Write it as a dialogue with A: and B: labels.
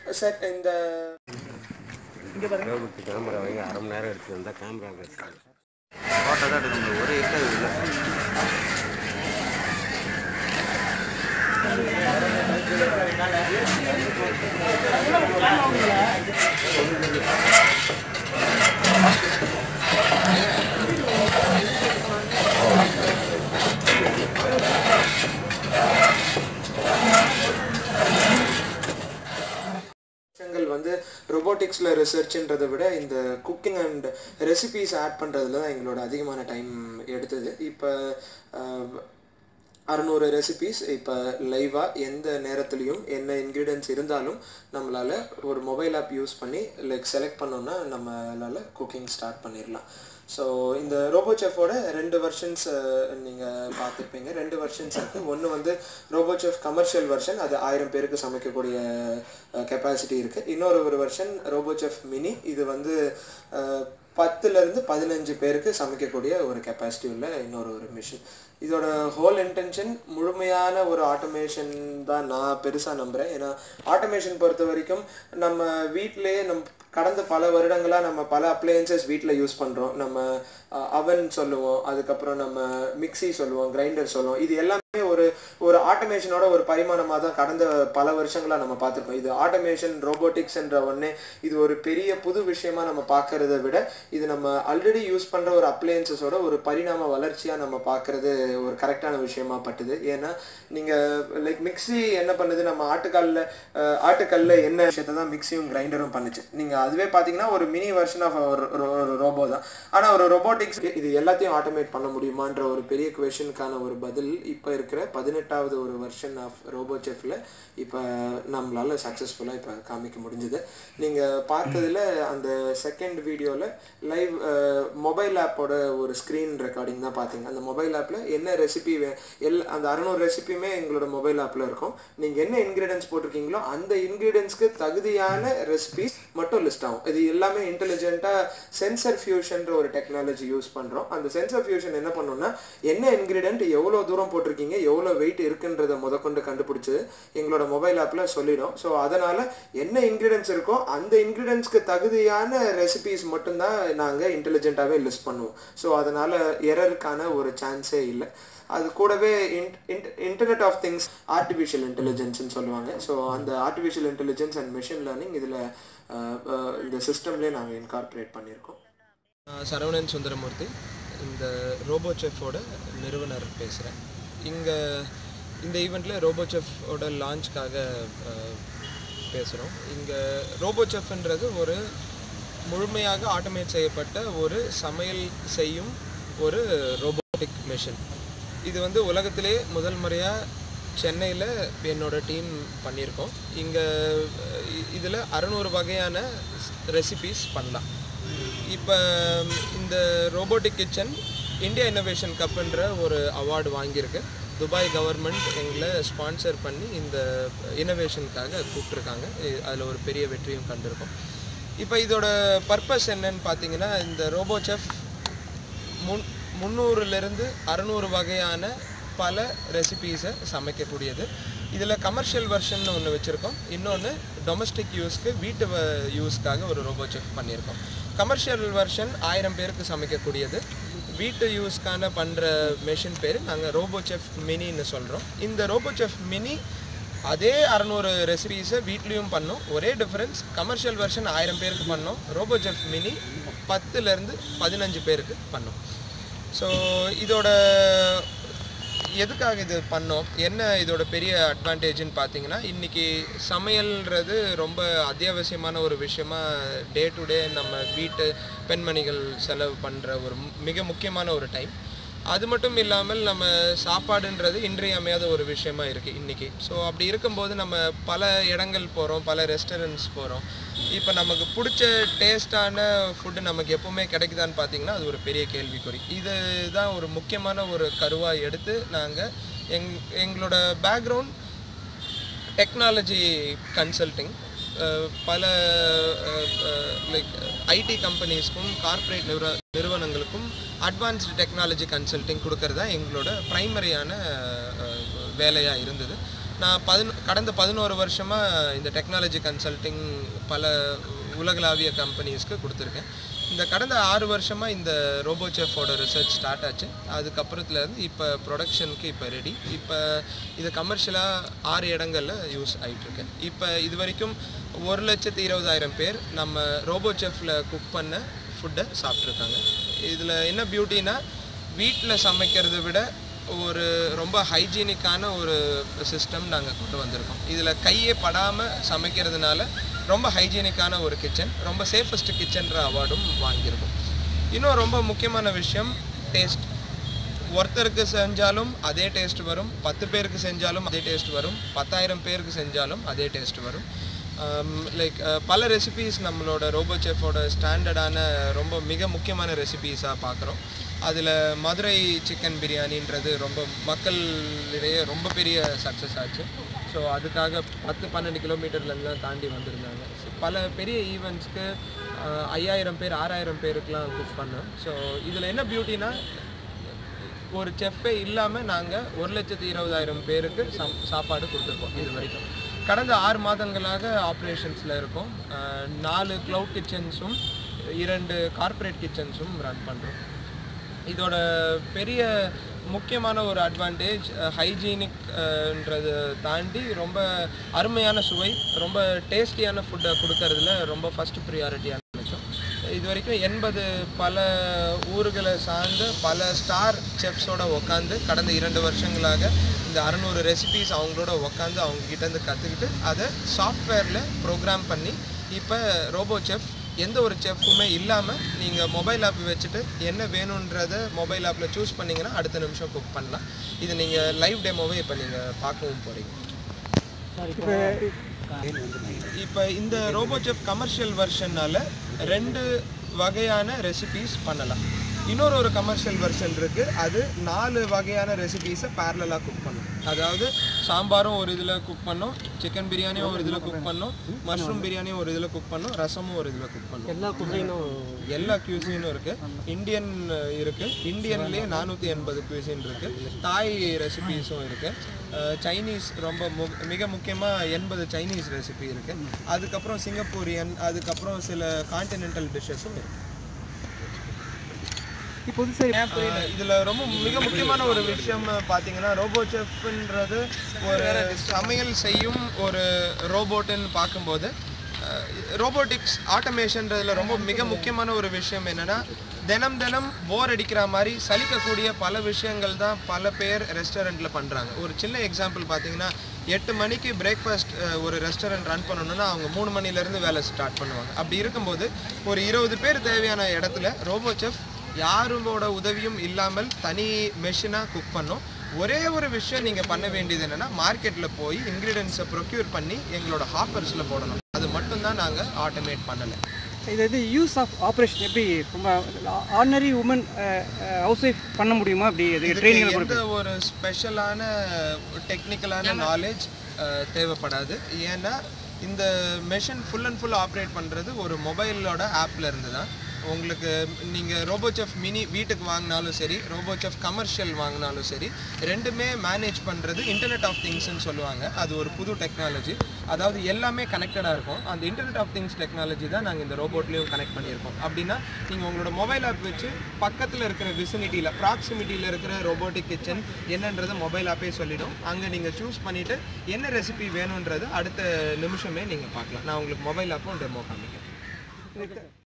A: sir இந்த
B: robot camera வாங்கி அரை மணி நேரம் எடுத்து வந்தால் கேமரா பேசுகிறேன் ஃபோட்டோ தான் எடுக்க முடியும் ஒரு எட்டு இல்லை
A: விஷயங்கள் வந்து ரொபோட்டிக்ஸில் ரிசர்ச்ன்றதை விட இந்த குக்கிங் அண்ட் ரெசிபீஸ் ஆட் பண்ணுறதுல தான் எங்களோட அதிகமான டைம் எடுத்தது இப்போ அறநூறு ரெசிபீஸ் இப்போ லைவாக எந்த நேரத்துலையும் என்ன இன்க்ரீடியன்ஸ் இருந்தாலும் நம்மளால் ஒரு மொபைல் ஆப் யூஸ் பண்ணி லைக் செலக்ட் பண்ணோன்னா நம்மளால் குக்கிங் ஸ்டார்ட் பண்ணிடலாம் ஸோ இந்த ரோபோ செஃபோட ரெண்டு வெர்ஷன்ஸ் நீங்கள் பார்த்துருப்பீங்க ரெண்டு வெர்ஷன்ஸ் இருக்குது ஒன்று வந்து ரோபோ செஃப் கமர்ஷியல் வெர்ஷன் அது ஆயிரம் பேருக்கு சமைக்கக்கூடிய கெப்பாசிட்டி இருக்குது இன்னொரு ஒரு வெர்ஷன் ரோபோ செஃப் மினி இது வந்து அஹ், பத்துலேருந்து பதினஞ்சு பேருக்கு சமைக்கக்கூடிய ஒரு கெப்பாசிட்டி உள்ள இன்னொரு ஒரு மிஷின் இதோட ஹோல் இன்டென்ஷன் முழுமையான ஒரு ஆட்டோமேஷன் தான் நான் பெருசாக நம்புகிறேன் ஏன்னா ஆட்டோமேஷன் பொறுத்த வரைக்கும் நம்ம வீட்டிலேயே நம் கடந்த பல வருடங்களாக நம்ம பல அப்ளையன்சஸ் வீட்டில் யூஸ் பண்ணுறோம் நம்ம அவன் சொல்லுவோம் அதுக்கப்புறம் நம்ம மிக்ஸி சொல்லுவோம் கிரைண்டர் சொல்லுவோம் இது எல்லாமே ஒரு ஒரு ஆட்டோமேஷனோட ஒரு பரிமாணமாக தான் கடந்த பல வருஷங்களாக நம்ம பார்த்துருக்கோம் இது ஆட்டோமேஷன் ரோபோட்டிக்ஸ்ன்ற ஒன்றே இது ஒரு பெரிய புது விஷயமா நம்ம பார்க்கறத விட இது நம்ம ஆல்ரெடி யூஸ் பண்ணுற ஒரு அப்ளையன்சஸோட ஒரு பரிணாம வளர்ச்சியாக நம்ம பார்க்கறது ஒரு கரெக்டான விஷயமா பட்டுது ஏன்னா நீங்கள் லைக் மிக்ஸி என்ன பண்ணுது நம்ம ஆட்டுக்கல்ல அஹ், ஆட்டுக்கல்ல என்ன விஷயத்தை தான் மிக்ஸியும் கிரைண்டரும் பண்ணுச்சு நீங்கள் அதுவே பார்த்தீங்கன்னா ஒரு மினி வெர்ஷன் ஆஃப் ஒரு ரோபோ தான் ஆனால் ஒரு ரொபோட்டிக்ஸ் இது எல்லாத்தையும் ஆட்டோமேட் பண்ண முடியுமான்ற ஒரு பெரிய கொஷனுக்கான ஒரு பதில் இப்போ இருக்கிற பதினெட்டாவது ஒரு வெர்ஷன் ஆஃப் ரோபோ செஃப்ல இப்போ நம்மளால சக்ஸஸ்ஃபுல்லாக இப்போ காமிக்க முடிஞ்சுது நீங்கள் பார்த்ததுல அந்த செகண்ட் வீடியோவில் லைவ் மொபைல் ஆப்போட ஒரு ஸ்க்ரீன் ரெக்கார்டிங் தான் பார்த்தீங்க அந்த மொபைல் ஆப்பில் என்ன ரெசிபி எல் அந்த அறநூறு ரெசிபியுமே எங்களோட மொபைல் ஆப்பில் இருக்கும் நீங்கள் என்ன இன்க்ரீடியன்ஸ் போட்டிருக்கீங்களோ அந்த இன்க்ரீடியன்ஸ்க்கு தகுதியான ரெசிபிஸ் மட்டும் லிஸ்ட் ஆகும் இது எல்லாமே இன்டெலிஜென்ட்டாக சென்சர் ஃபியூஷன்ற ஒரு டெக்னாலஜி யூஸ் பண்ணுறோம் அந்த சென்சர் ஃபியூஷன் என்ன பண்ணுன்னா என்ன இன்க்ரீடியன்ட் எவ்வளோ தூரம் போட்டிருக்கீங்க எவ்வளோ வெயிட் இருக்குன்றதை முதற்கொண்டு கண்டுபிடிச்சி எங்களோட மொபைல் ஆப்பில் சொல்லிடும் ஸோ அதனால் என்ன இன்க்ரீடியன்ஸ் இருக்கோ அந்த இன்க்ரீடியன்ஸ்க்கு தகுதியான ரெசிபிஸ் மட்டும்தான் நாங்கள் இன்டெலிஜென்ட்டாகவே லிஸ்ட் பண்ணுவோம் ஸோ அதனால் எரருக்கான ஒரு சான்ஸே இல்லை அது கூடவே இன்டர்நெட் ஆஃப் திங்ஸ் ஆர்டிஃபிஷியல் இன்டெலிஜென்ஸ்னு சொல்லுவாங்க ஸோ அந்த artificial intelligence and machine learning இதில் இந்த சிஸ்டம்லேயே நாங்கள் இன்கார்பரேட் பண்ணியிருக்கோம்
C: நான் சரவணன் சுந்தரமூர்த்தி இந்த ரோபோ செஃப்போட நிறுவனர் பேசுகிறேன் இங்கே இந்த ஈவெண்ட்டில் ரோபோ செஃப்போட லான்ச்க்காக பேசுகிறோம் இங்கே ரோபோ செஃப்ன்றது ஒரு முழுமையாக ஆட்டோமேட் செய்யப்பட்ட ஒரு சமையல் செய்யும் ஒரு ரோபோட்டிக் மிஷின் இது வந்து உலகத்திலே முதல் முறையாக சென்னையில் என்னோட டீம் பண்ணியிருக்கோம் இங்கே இதில் அறநூறு வகையான ரெசிபீஸ் பண்ணலாம் இப்போ இந்த ரோபோட்டிக் கிச்சன் இந்தியா இன்னோவேஷன் கப்புன்ற ஒரு அவார்டு வாங்கியிருக்கு துபாய் கவர்மெண்ட் எங்களை ஸ்பான்சர் பண்ணி இந்த இன்னோவேஷனுக்காக கூப்பிட்ருக்காங்க அதில் ஒரு பெரிய வெற்றியும் கண்டிருக்கோம் இப்போ இதோட பர்பஸ் என்னன்னு பார்த்தீங்கன்னா இந்த ரோபோ செஃப் முன் முந்நூறுலேருந்து அறநூறு வகையான பல ரெசிபீஸை சமைக்கக்கூடியது இதில் கமர்ஷியல் வெர்ஷன் ஒன்று வச்சுருக்கோம் இன்னொன்று டொமஸ்டிக் யூஸ்க்கு வீட்டு வ- யூஸ்க்காக ஒரு ரோபோ செஃப் பண்ணியிருக்கோம் கமர்ஷியல் வெர்ஷன் ஆயிரம் பேருக்கு சமைக்கக்கூடியது வீட்டு யூஸ்க்கான பண்ணுற மெஷின் பேர் நாங்கள் ரோபோ செஃப் மினின்னு சொல்கிறோம் இந்த ரோபோ செஃப் மினி அதே அறநூறு ரெசிபீஸை வீட்லேயும் பண்ணோம் ஒரே டிஃப்ரென்ஸ் கமர்ஷியல் வெர்ஷன் ஆயிரம் பேருக்கு பண்ணோம் ரோபோ செஃப் மினி பத்துலேருந்து பதினஞ்சு பேருக்கு பண்ணோம் ஸோ இதோட எதுக்காக இது பண்ணோம் என்ன இதோட பெரிய அட்வான்டேஜ்னு பார்த்தீங்கன்னா இன்றைக்கி சமையல்ன்றது ரொம்ப அத்தியாவசியமான ஒரு விஷயமா டே டு டே நம்ம வீட்டு பெண்மணிகள் செலவு பண்ணுற ஒரு மு- மிக முக்கியமான ஒரு டைம் அது மட்டும் இல்லாமல் நம்ம சாப்பாடுன்றது இன்றியமையாத ஒரு விஷயமா இருக்குது இன்றைக்கி ஸோ அப்படி இருக்கும்போது நம்ம பல இடங்கள் போகிறோம் பல ரெஸ்டாரண்ட்ஸ் போகிறோம் இப்போ நமக்கு பிடிச்ச டேஸ்டான ஃபுட்டு நமக்கு எப்போவுமே கிடைக்குதான்னு பார்த்தீங்கன்னா அது ஒரு பெரிய கேள்விக்குறி இதுதான் ஒரு முக்கியமான ஒரு கருவாக எடுத்து நாங்கள் எங் எங்களோட பேக்ரவுண்ட் டெக்னாலஜி கன்சல்டிங் பல லைக் ஐடி கம்பெனிஸ்க்கும் கார்ப்பரேட் நிறுவ நிறுவனங்களுக்கும் அட்வான்ஸ்டு டெக்னாலஜி கன்சல்டிங் கொடுக்கறது தான் எங்களோட ப்ரைமரியான வேலையாக இருந்தது நான் பதினொ கடந்த பதினோரு வருஷமாக இந்த டெக்னாலஜி கன்சல்டிங் பல உலகளாவிய கம்பெனிஸ்க்கு கொடுத்துருக்கேன் இந்த கடந்த ஆறு வருஷமாக இந்த ரோபோசெஃபோட ரிசர்ச் ஸ்டார்ட் ஆச்சு அதுக்கப்புறத்துலேருந்து இப்போ ப்ரொடக்ஷனுக்கு இப்போ ரெடி இப்போ இது கமர்ஷியலாக ஆறு இடங்களில் யூஸ் ஆகிட்டுருக்கு இப்போ இது வரைக்கும் ஒரு லட்சத்து இருபதாயிரம் பேர் நம்ம ரோபோசெஃப்பில் குக் பண்ண ஃபுட்டை சாப்பிட்ருக்காங்க இதில் என்ன பியூட்டினா வீட்டில் சமைக்கிறத விட ஒரு ரொம்ப ஹைஜீனிக்கான ஒரு சிஸ்டம் நாங்கள் கொண்டு வந்திருக்கோம் இதில் கையே படாமல் சமைக்கிறதுனால ரொம்ப ஹைஜீனிக்கான ஒரு கிச்சன் ரொம்ப சேஃபஸ்ட் கிச்சன்ற அவார்டும் வாங்கியிருக்கோம் இன்னும் ரொம்ப முக்கியமான விஷயம் டேஸ்ட் ஒருத்தருக்கு செஞ்சாலும் அதே டேஸ்ட் வரும் பத்து பேருக்கு செஞ்சாலும் அதே டேஸ்ட் வரும் பத்தாயிரம் பேருக்கு செஞ்சாலும் அதே டேஸ்ட் வரும் லைக் பல ரெசிபீஸ் நம்மளோட ரோபோ செஃபோட ஸ்டாண்டர்டான ரொம்ப மிக முக்கியமான ரெசிபீஸாக பார்க்குறோம் அதில் மதுரை சிக்கன் பிரியாணின்றது ரொம்ப மக்களிடையே ரொம்ப பெரிய சக்ஸஸ் ஆச்சு ஸோ அதுக்காக பத்து பன்னெண்டு கிலோமீட்டர்லேருந்துலாம் தாண்டி வந்திருந்தாங்க So, பல பெரிய ஈவெண்ட்ஸ்க்கு ஐயாயிரம் பேர் ஆறாயிரம் பேருக்குலாம் குக் பண்ணோம் ஸோ இதில் என்ன பியூட்டினா ஒரு செஃப்பே இல்லாமல் நாங்கள் ஒரு லட்சத்தி இருபதாயிரம் பேருக்கு சம் சாப்பாடு கொடுத்துருக்கோம் இது வரைக்கும் கடந்த ஆறு மாதங்களாக ஆப்ரேஷன்ஸில் இருக்கோம் அஹ், நாலு க்ளவுட் கிச்சன்ஸும் இரண்டு கார்ப்பரேட் கிச்சன்ஸும் ரன் பண்ணுறோம் இதோட பெரிய முக்கியமான ஒரு அட்வான்டேஜ் ஹைஜீனிக்ன்றது தாண்டி ரொம்ப அருமையான சுவை ரொம்ப டேஸ்டியான ஃபுட்டை கொடுக்கறதுல ரொம்ப ஃபஸ்ட்டு ப்ரியாரிட்டியாக நினச்சோம் இது வரைக்கும் எண்பது பல ஊர்களை சார்ந்த பல ஸ்டார் செஃப்ஸோட உட்காந்து கடந்த இரண்டு வருஷங்களாக இந்த அறநூறு ரெசிபீஸ் அவங்களோட உட்காந்து அவங்க கிட்டேருந்து கற்றுக்கிட்டு அதை சாஃப்ட்வேரில் ப்ரோக்ராம் பண்ணி இப்போ ரோபோ செஃப் எந்த ஒரு செஃப்புமே இல்லாமல் நீங்கள் மொபைல் ஆப் வச்சுட்டு என்ன வேணுன்றத மொபைல் ஆப்பில் சூஸ் பண்ணிங்கன்னா அடுத்த நிமிஷம் குக் பண்ணலாம் இது நீங்கள் லைவ் டெமோவே இப்போ நீங்கள் பார்க்கவும் போகிறீங்க இப்போ இந்த ரோபோ செஃப் கமர்ஷியல் வெர்ஷன்னால ரெண்டு வகையான ரெசிபீஸ் பண்ணலாம் இன்னொரு ஒரு கமர்ஷியல் வெர்ஷன் இருக்கு அது நாலு வகையான ரெசிபீஸை பேரலாக குக் பண்ணும் அதாவது சாம்பாரும் ஒரு இதில் குக் பண்ணோம் சிக்கன் பிரியாணியும் ஒரு இதில் குக் பண்ணோம் மஷ்ரூம் பிரியாணியும் ஒரு இதில் குக் பண்ணோம் ரசமும் ஒரு இதில் குக் பண்ணோம் எல்லா குசைனும் எல்லா கியூசினும் இருக்கு இந்தியன் இருக்கு இந்தியன்லேயே நானூற்றி எண்பது கியூசின் இருக்கு தாய் ரெசிபீஸும் இருக்கு அஹ் சைனீஸ் ரொம்ப மு- மிக முக்கியமாக எண்பது சைனீஸ் ரெசிபி இருக்கு அதுக்கப்புறம் சிங்கப்பூரியன் அதுக்கப்புறம் சில கான்டினென்டல் டிஷ்ஷஸும் இருக்கு
D: இப்போ வந்து சரி
C: ஆஹ் இதுல ரொம்ப மிக முக்கியமான ஒரு விஷயம் பாத்தீங்கன்னா ரோபோ செஃப்ன்றது ஒரு சமையல் செய்யும் ஒரு ரோபோட்டுன்னு பார்க்கும்போது ரோபோட்டிக்ஸ் ஆட்டோமேஷன்றதுல ரொம்ப மிக முக்கியமான ஒரு விஷயம் என்னன்னா தினம் தினம் போர் அடிக்கிற மாதிரி சலிக்கக்கூடிய பல விஷயங்கள் தான் பல பேர் ரெஸ்டாரண்ட்டில் பண்ணுறாங்க ஒரு சின்ன எக்ஸாம்பிள் பார்த்தீங்கன்னா எட்டு மணிக்கு பிரேக்ஃபாஸ்ட் ஒரு ரெஸ்டாரண்ட் ரன் பண்ணணும்னா அவங்க மூணு மணிலேருந்து வேலை ஸ்டார்ட் பண்ணுவாங்க அப்படி இருக்கும்போது ஒரு இருபது பேர் தேவையான இடத்துல ரோபோ செஃப் யாரோட உதவியும் இல்லாமல் தனி மெஷினாக குக் பண்ணோம் ஒரே ஒரு விஷயம் நீங்கள் பண்ண வேண்டியது என்னென்னா மார்க்கெட்டில் போய் இன்க்ரீடியன்ஸை ப்ரொக்யூர் பண்ணி எங்களோட ஹாப்பர்ஸில் போடணும் அது மட்டும்தான் நாங்கள் ஆட்டோமேட் பண்ணலை
D: இது வந்து யூஸ் ஆஃப் ஆப்ரேஷன் எப்படி ரொம்ப ஆர்டினரி உமன் ஹவுஸ் ஒய்ஃப் பண்ண முடியுமா அப்படி இது ட்ரைனிங்
C: எந்த ஒரு ஸ்பெஷலான டெக்னிக்கலான நாலேஜ் தேவைப்படாது ஏன்னா இந்த machine full and full operate பண்ணுறது ஒரு மொபைலோட ஆப்ல இருந்து தான் உங்களுக்கு நீங்கள் ரோபோசெஃப் மினி வீட்டுக்கு வாங்கினாலும் சரி ரோபோசெஃப் கமர்ஷியல் வாங்கினாலும் சரி ரெண்டுமே மேனேஜ் பண்ணுறது இன்டர்நெட் ஆஃப் திங்ஸ்னு சொல்லுவாங்க அது ஒரு புது டெக்னாலஜி அதாவது எல்லாமே கனெக்டடாக இருக்கும் அந்த இன்டர்நெட் ஆஃப் திங்ஸ் டெக்னாலஜி தான் நாங்கள் இந்த ரோபோட்லேயும் கனெக்ட் பண்ணியிருக்கோம் அப்படின்னா நீங்கள் உங்களோட மொபைல் ஆப் வச்சு பக்கத்தில் இருக்கிற விசினிட்டியில் ப்ராக்சிமிட்டியில் இருக்கிற ரோபோட்டிக் கிச்சன் என்னன்றதை மொபைல் ஆப்பே சொல்லிடும் அங்கே நீங்கள் சூஸ் பண்ணிவிட்டு என்ன ரெசிபி வேணுன்றது அடுத்த நிமிஷமே நீங்கள் பார்க்கலாம் நான் உங்களுக்கு மொபைல் ஆப்பும் டெமோ காமிக்கிறேன்